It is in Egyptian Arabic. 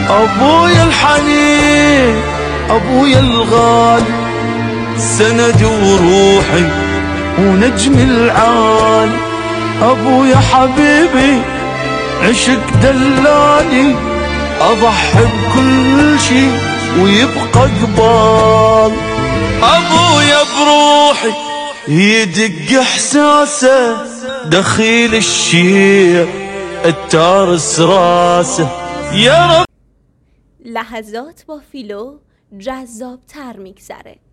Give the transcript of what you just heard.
ابويا الحنين ابويا الغالي سندي وروحي ونجم العالي ابويا حبيبي عشق دلالي اضحي بكل شي ويبقى قبال ابويا بروحي يدق احساسه دخيل الشيع التارس راسه يا رب لحظات با فیلو جذاب تر میگذره